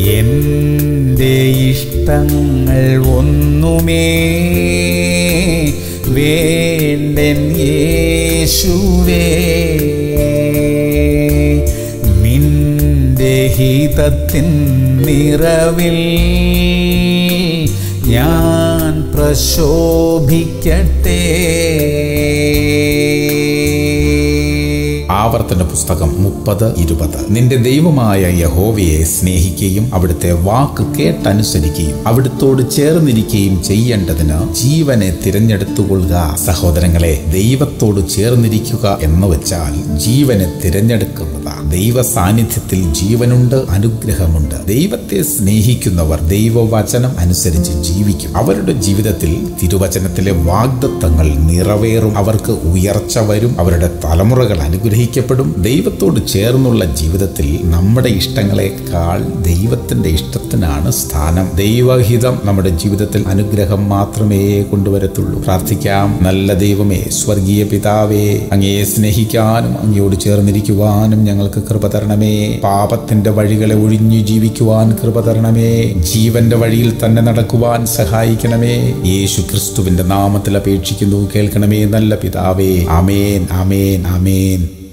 എൻ്റെ ഇഷ്ടങ്ങൾ ഒന്നുമേ വേണ്ടൻ യേശുവേ നിന്റെ ഹിതത്തിൻ നിറവിൽ ഞാൻ പ്രശോഭിക്കട്ടെ ആവർത്തന പുസ്തകം മുപ്പത് ഇരുപത് നിന്റെ ദൈവമായ യഹോവയെ സ്നേഹിക്കുകയും അവിടുത്തെ വാക്ക് കേട്ടനുസരിക്കുകയും അവിടുത്തോട് ചേർന്നിരിക്കുകയും ചെയ്യേണ്ടതിന് ജീവനെ തിരഞ്ഞെടുത്തുകൊള്ളുക സഹോദരങ്ങളെ ദൈവത്തോട് ചേർന്നിരിക്കുക എന്ന് വെച്ചാൽ ജീവനെ തിരഞ്ഞെടുക്കുന്നതാണ് ദൈവ സാന്നിധ്യത്തിൽ ജീവനുണ്ട് അനുഗ്രഹമുണ്ട് ദൈവത്തെ സ്നേഹിക്കുന്നവർ ദൈവവചനം അനുസരിച്ച് ജീവിക്കും അവരുടെ ജീവിതത്തിൽ തിരുവചനത്തിലെ വാഗ്ദത്തങ്ങൾ നിറവേറും അവർക്ക് ഉയർച്ച വരും അവരുടെ തലമുറകൾ അനുഗ്രഹിക്കപ്പെടും ദൈവത്തോട് ചേർന്നുള്ള ജീവിതത്തിൽ നമ്മുടെ ഇഷ്ടങ്ങളെക്കാൾ ദൈവത്തിന്റെ ഇഷ്ടത്തിനാണ് സ്ഥാനം ദൈവഹിതം നമ്മുടെ ജീവിതത്തിൽ അനുഗ്രഹം മാത്രമേ കൊണ്ടുവരത്തുള്ളൂ പ്രാർത്ഥിക്കാം നല്ല ദൈവമേ സ്വർഗീയ പിതാവേ അങ്ങയെ സ്നേഹിക്കാനും അങ്ങയോട് ചേർന്നിരിക്കുവാനും ഞങ്ങൾക്ക് കൃപ തരണമേ പാപത്തിന്റെ വഴികളെ ഒഴിഞ്ഞു ജീവിക്കുവാൻ കൃപ തരണമേ ജീവന്റെ വഴിയിൽ തന്നെ നടക്കുവാൻ സഹായിക്കണമേ യേശു ക്രിസ്തുവിന്റെ നാമത്തിൽ അപേക്ഷിക്കുന്നു കേൾക്കണമേ നല്ല പിതാവേ അമേൻ അമേൻ അമേൻ